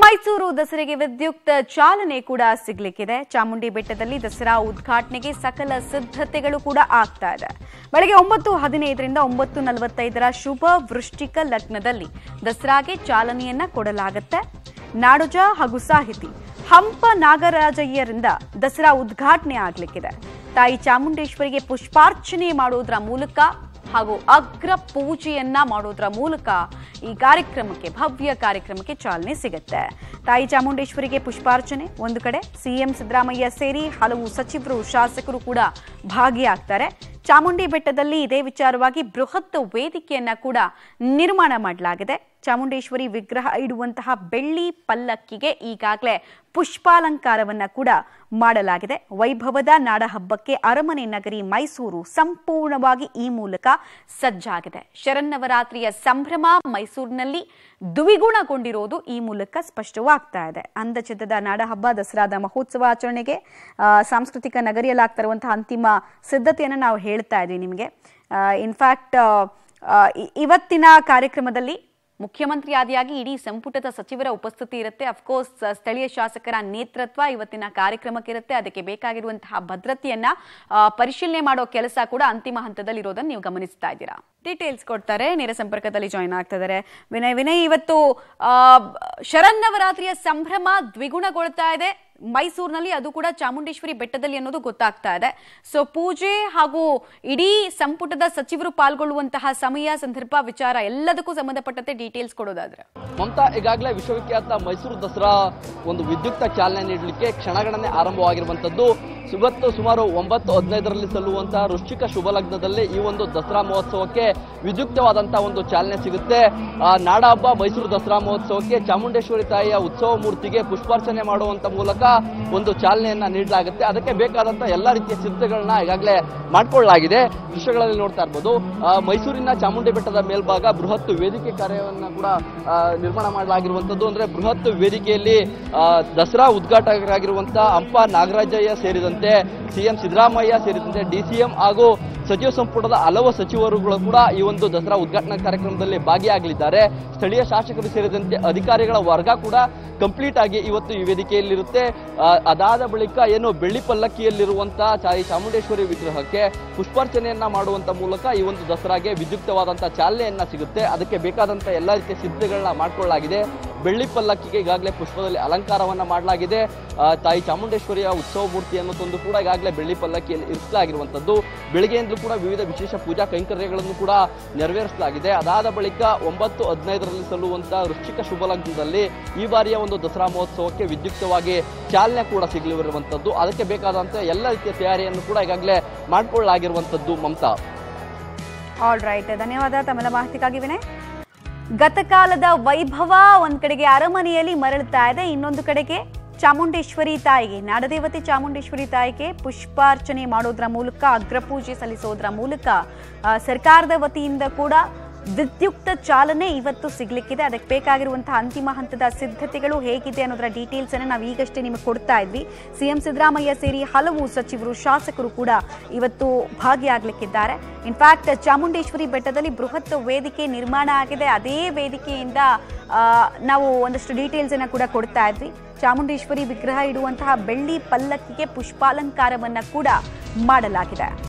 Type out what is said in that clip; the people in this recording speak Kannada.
ಮೈಸೂರು ದಸರೆಗೆ ವಿದ್ಯುಕ್ತ ಚಾಲನೆ ಕೂಡ ಸಿಗ್ಲಿಕ್ಕಿದೆ ಚಾಮುಂಡಿ ಬೆಟ್ಟದಲ್ಲಿ ದಸರಾ ಉದ್ಘಾಟನೆಗೆ ಸಕಲ ಸಿದ್ಧತೆಗಳು ಕೂಡ ಆಗ್ತಾ ಇದೆ ಬೆಳಗ್ಗೆ ಒಂಬತ್ತು ಹದಿನೈದರಿಂದ ಒಂಬತ್ತು ನಲವತ್ತೈದರ ಶುಭ ವೃಶ್ಚಿಕ ಲಗ್ನದಲ್ಲಿ ದಸರಾಗೆ ಚಾಲನೆಯನ್ನ ಕೊಡಲಾಗುತ್ತೆ ನಾಡೋಜ ಹಾಗೂ ಸಾಹಿತಿ ಹಂಪ ನಾಗರಾಜಯ್ಯರಿಂದ ದಸರಾ ಉದ್ಘಾಟನೆ ಆಗ್ಲಿಕ್ಕಿದೆ ತಾಯಿ ಚಾಮುಂಡೇಶ್ವರಿಗೆ ಪುಷ್ಪಾರ್ಚನೆ ಮಾಡೋದ್ರ ಮೂಲಕ ಹಾಗೂ ಅಗ್ರ ಪೂಜೆಯನ್ನ ಮಾಡೋದ್ರ ಮೂಲಕ ಈ ಕಾರ್ಯಕ್ರಮಕ್ಕೆ ಭವ್ಯ ಕಾರ್ಯಕ್ರಮಕ್ಕೆ ಚಾಲನೆ ಸಿಗುತ್ತೆ ತಾಯಿ ಚಾಮುಂಡೇಶ್ವರಿಗೆ ಪುಷ್ಪಾರ್ಚನೆ ಒಂದು ಕಡೆ ಸಿಎಂ ಸಿದ್ದರಾಮಯ್ಯ ಸೇರಿ ಹಲವು ಸಚಿವರು ಶಾಸಕರು ಕೂಡ ಭಾಗಿಯಾಗ್ತಾರೆ ಚಾಮುಂಡಿ ಬೆಟ್ಟದಲ್ಲಿ ಇದೇ ವಿಚಾರವಾಗಿ ಬೃಹತ್ ವೇದಿಕೆಯನ್ನ ಕೂಡ ನಿರ್ಮಾಣ ಮಾಡಲಾಗಿದೆ ಚಾಮುಂಡೇಶ್ವರಿ ವಿಗ್ರಹ ಇಡುವಂತಹ ಬೆಳ್ಳಿ ಪಲ್ಲಕ್ಕಿಗೆ ಈಗಾಗಲೇ ಪುಷ್ಪಾಲಂಕಾರವನ್ನ ಕೂಡ ಮಾಡಲಾಗಿದೆ ವೈಭವದ ನಾಡಹಬ್ಬಕ್ಕೆ ಅರಮನೆ ನಗರಿ ಮೈಸೂರು ಸಂಪೂರ್ಣವಾಗಿ ಈ ಮೂಲಕ ಸಜ್ಜಾಗಿದೆ ಶರನ್ನವರಾತ್ರಿಯ ಸಂಭ್ರಮ ಮೈಸೂರಿನಲ್ಲಿ ದ್ವಿಗುಣಗೊಂಡಿರೋದು ಈ ಮೂಲಕ ಸ್ಪಷ್ಟವಾಗ್ತಾ ಇದೆ ಅಂದಚೆದ್ದದ ನಾಡಹಬ್ಬ ದಸರಾದ ಮಹೋತ್ಸವ ಆಚರಣೆಗೆ ಆ, ಸಾಂಸ್ಕೃತಿಕ ನಗರಿಯಲ್ಲಾಗ್ತಾ ಇರುವಂತಹ ಅಂತಿಮ ಸಿದ್ಧತೆಯನ್ನು ನಾವು ಹೇಳ್ತಾ ಇದ್ವಿ ನಿಮಗೆ ಇನ್ಫ್ಯಾಕ್ಟ್ ಇವತ್ತಿನ ಕಾರ್ಯಕ್ರಮದಲ್ಲಿ ಮುಖ್ಯಮಂತ್ರಿ ಆದಿಯಾಗಿ ಇಡೀ ಸಂಪುಟದ ಸಚಿವರ ಉಪಸ್ಥಿತಿ ಇರುತ್ತೆ ಅಫ್ಕೋರ್ಸ್ ಸ್ಥಳೀಯ ಶಾಸಕರ ನೇತೃತ್ವ ಇವತ್ತಿನ ಕಾರ್ಯಕ್ರಮಕ್ಕೆ ಇರುತ್ತೆ ಅದಕ್ಕೆ ಬೇಕಾಗಿರುವಂತಹ ಭದ್ರತೆಯನ್ನ ಆ, ಪರಿಶೀಲನೆ ಮಾಡೋ ಕೆಲಸ ಕೂಡ ಅಂತಿಮ ಹಂತದಲ್ಲಿ ಇರೋದನ್ನ ನೀವು ಗಮನಿಸ್ತಾ ಇದ್ದೀರಾ ಡೀಟೇಲ್ಸ್ ಕೊಡ್ತಾರೆ ನೇರ ಸಂಪರ್ಕದಲ್ಲಿ ಜಾಯ್ನ್ ಆಗ್ತಾ ಇದ್ದಾರೆ ವಿನಯ್ ವಿನಯ್ ಇವತ್ತು ಆ, ಶರನ್ನವರಾತ್ರಿಯ ಸಂಭ್ರಮ ದ್ವಿಗುಣಗೊಳ್ತಾ ಇದೆ ಮೈಸೂರಿನಲ್ಲಿ ಅದು ಕೂಡ ಚಾಮುಂಡೇಶ್ವರಿ ಬೆಟ್ಟದಲ್ಲಿ ಅನ್ನೋದು ಗೊತ್ತಾಗ್ತಾ ಇದೆ ಸೊ ಪೂಜೆ ಹಾಗೂ ಇಡೀ ಸಂಪುಟದ ಸಚಿವರು ಪಾಲ್ಗೊಳ್ಳುವಂತಹ ಸಮಯ ಸಂದರ್ಭ ವಿಚಾರ ಎಲ್ಲದಕ್ಕೂ ಸಂಬಂಧಪಟ್ಟಂತೆ ಡೀಟೇಲ್ಸ್ ಕೊಡೋದಾದ್ರೆ ಮಮತಾ ಈಗಾಗಲೇ ವಿಶ್ವವಿಖ್ಯಾತ ಮೈಸೂರು ದಸರಾ ಒಂದು ವಿದ್ಯುಕ್ತ ಚಾಲನೆ ನೀಡಲಿಕ್ಕೆ ಕ್ಷಣಗಣನೆ ಆರಂಭವಾಗಿರುವಂತದ್ದು ಇವತ್ತು ಸುಮಾರು ಒಂಬತ್ತು ಹದಿನೈದರಲ್ಲಿ ಸಲ್ಲುವಂತಹ ವೃಶ್ಚಿಕ ಶುಭ ಲಗ್ನದಲ್ಲಿ ಈ ಒಂದು ದಸರಾ ಮಹೋತ್ಸವಕ್ಕೆ ವಿದ್ಯುಕ್ತವಾದಂತಹ ಒಂದು ಚಾಲನೆ ಸಿಗುತ್ತೆ ಆ, ನಾಡಹಬ್ಬ ಮೈಸೂರು ದಸರಾ ಮಹೋತ್ಸವಕ್ಕೆ ಚಾಮುಂಡೇಶ್ವರಿ ತಾಯಿಯ ಉತ್ಸವ ಮೂರ್ತಿಗೆ ಪುಷ್ಪಾರ್ಚನೆ ಮಾಡುವಂತ ಮೂಲಕ ಒಂದು ಚಾಲನೆಯನ್ನ ನೀಡಲಾಗುತ್ತೆ ಅದಕ್ಕೆ ಬೇಕಾದಂತಹ ಎಲ್ಲ ರೀತಿಯ ಸಿದ್ಧತೆಗಳನ್ನ ಈಗಾಗಲೇ ಮಾಡಿಕೊಳ್ಳಲಾಗಿದೆ ದೃಶ್ಯಗಳಲ್ಲಿ ನೋಡ್ತಾ ಇರ್ಬೋದು ಆ, ಮೈಸೂರಿನ ಚಾಮುಂಡಿ ಬೆಟ್ಟದ ಮೇಲ್ಭಾಗ ಬೃಹತ್ ವೇದಿಕೆ ಕಾರ್ಯವನ್ನ ಕೂಡ ಆ, ನಿರ್ಮಾಣ ಮಾಡಲಾಗಿರುವಂತದ್ದು ಅಂದ್ರೆ ಬೃಹತ್ ವೇದಿಕೆಯಲ್ಲಿ ಆ, ದಸರಾ ಉದ್ಘಾಟಕರಾಗಿರುವಂತಹ ಅಂಪ ನಾಗರಾಜಯ್ಯ ಸೇರಿದಂತೆ ಸಿಎಂ ಸಿದ್ದರಾಮಯ್ಯ ಸೇರಿದಂತೆ ಡಿಸಿಎಂ ಹಾಗೂ ಸಚಿವ ಸಂಪುಟದ ಹಲವು ಸಚಿವರುಗಳು ಕೂಡ ಈ ಒಂದು ದಸರಾ ಉದ್ಘಾಟನಾ ಕಾರ್ಯಕ್ರಮದಲ್ಲಿ ಭಾಗಿಯಾಗಲಿದ್ದಾರೆ ಸ್ಥಳೀಯ ಶಾಸಕರು ಸೇರಿದಂತೆ ಅಧಿಕಾರಿಗಳ ವರ್ಗ ಕೂಡ ಕಂಪ್ಲೀಟ್ ಆಗಿ ಇವತ್ತು ಈ ವೇದಿಕೆಯಲ್ಲಿರುತ್ತೆ ಆ, ಅದಾದ ಬಳಿಕ ಏನು ಬೆಳ್ಳಿ ಪಲ್ಲಕ್ಕಿಯಲ್ಲಿರುವಂತಹ ತಾಯಿ ಚಾಮುಂಡೇಶ್ವರಿ ವಿಗ್ರಹಕ್ಕೆ ಪುಷ್ಪಾರ್ಚನೆಯನ್ನ ಮಾಡುವಂತ ಮೂಲಕ ಈ ಒಂದು ದಸರಾಗೆ ವಿದ್ಯುಕ್ತವಾದಂತಹ ಚಾಲನೆಯನ್ನ ಸಿಗುತ್ತೆ ಅದಕ್ಕೆ ಬೇಕಾದಂತ ಎಲ್ಲ ರೀತಿಯ ಸಿದ್ಧತೆಗಳನ್ನ ಮಾಡಿಕೊಳ್ಳಲಾಗಿದೆ ಬೆಳ್ಳಿ ಪಲ್ಲಕ್ಕಿಗೆ ಈಗಾಗಲೇ ಪುಷ್ಪದಲ್ಲಿ ಅಲಂಕಾರವನ್ನ ಮಾಡಲಾಗಿದೆ ಆ, ತಾಯಿ ಚಾಮುಂಡೇಶ್ವರಿಯ ಉತ್ಸವ ಮೂರ್ತಿಯನ್ನು ತಂದು ಕೂಡ ಈಗಾಗಲೇ ಬೆಳ್ಳಿ ಪಲ್ಲಕ್ಕಿಯಲ್ಲಿ ಇರಿಸಲಾಗಿರುವಂತದ್ದು ಬೆಳಿಗ್ಗೆಯಿಂದಲೂ ಕೂಡ ವಿವಿಧ ವಿಶೇಷ ಪೂಜಾ ಕೈಂಕರ್ಯಗಳನ್ನು ಕೂಡ ನೆರವೇರಿಸಲಾಗಿದೆ ಅದಾದ ಬಳಿಕ ಒಂಬತ್ತು ಹದಿನೈದರಲ್ಲಿ ಸಲ್ಲುವಂತಹ ವೃಶ್ಚಿಕ ಶುಭ ಲಗ್ನದಲ್ಲಿ ಈ ಬಾರಿಯ ಒಂದು ದಸರಾ ಮಹೋತ್ಸವಕ್ಕೆ ವಿದ್ಯುಕ್ತವಾಗಿ ಚಾಲನೆ ಕೂಡ ಸಿಗಲಿರುವಂತದ್ದು ಅದಕ್ಕೆ ಬೇಕಾದಂತಹ ಎಲ್ಲ ರೀತಿಯ ತಯಾರಿಯನ್ನು ಕೂಡ ಈಗಾಗಲೇ ಮಾಡಿಕೊಳ್ಳಲಾಗಿರುವಂತದ್ದು ಮಮತಾ ಆಲ್ ರೈಟ್ ಧನ್ಯವಾದ ತಮ್ಮೆಲ್ಲ ಮಾಹಿತಿಗಾಗಿ ವಿನಯ್ ಗತಕಾಲದ ವೈಭವ ಒಂದ್ ಕಡೆಗೆ ಅರಮನೆಯಲ್ಲಿ ಮರಳುತ್ತಾ ಇದೆ ಇನ್ನೊಂದು ಕಡೆಗೆ ಚಾಮುಂಡೇಶ್ವರಿ ತಾಯಿಗೆ ನಾಡದೇವತೆ ಚಾಮುಂಡೇಶ್ವರಿ ತಾಯಿಗೆ ಪುಷ್ಪಾರ್ಚನೆ ಮಾಡೋದ್ರ ಮೂಲಕ ಅಗ್ರಪೂಜೆ ಸಲ್ಲಿಸೋದ್ರ ಮೂಲಕ ಆ, ಸರ್ಕಾರದ ವತಿಯಿಂದ ಕೂಡ ವಿದ್ಯುಕ್ತ ಚಾಲನೆ ಇವತ್ತು ಸಿಗ್ಲಿಕ್ಕಿದೆ ಅದಕ್ಕೆ ಬೇಕಾಗಿರುವಂತಹ ಅಂತಿಮ ಹಂತದ ಸಿದ್ಧತೆಗಳು ಹೇಗಿದೆ ಅನ್ನೋದರ ಡೀಟೇಲ್ಸ್ ಅನ್ನು ನಾವು ಈಗಷ್ಟೇ ನಿಮಗೆ ಕೊಡ್ತಾ ಇದ್ವಿ ಸಿಎಂ ಸಿದ್ದರಾಮಯ್ಯ ಸೇರಿ ಹಲವು ಸಚಿವರು ಶಾಸಕರು ಕೂಡ ಇವತ್ತು ಭಾಗಿಯಾಗಲಿಕ್ಕಿದ್ದಾರೆ ಇನ್ಫ್ಯಾಕ್ಟ್ ಚಾಮುಂಡೇಶ್ವರಿ ಬೆಟ್ಟದಲ್ಲಿ ಬೃಹತ್ ವೇದಿಕೆ ನಿರ್ಮಾಣ ಆಗಿದೆ ಅದೇ ವೇದಿಕೆಯಿಂದ ಆ, ನಾವು ಒಂದಷ್ಟು ಡೀಟೇಲ್ಸ್ ಅನ್ನ ಕೂಡ ಕೊಡ್ತಾ ಇದ್ವಿ ಚಾಮುಂಡೇಶ್ವರಿ ವಿಗ್ರಹ ಇಡುವಂತಹ ಬೆಳ್ಳಿ ಪಲ್ಲಕ್ಕಿಗೆ ಪುಷ್ಪಾಲಂಕಾರವನ್ನ ಕೂಡ ಮಾಡಲಾಗಿದೆ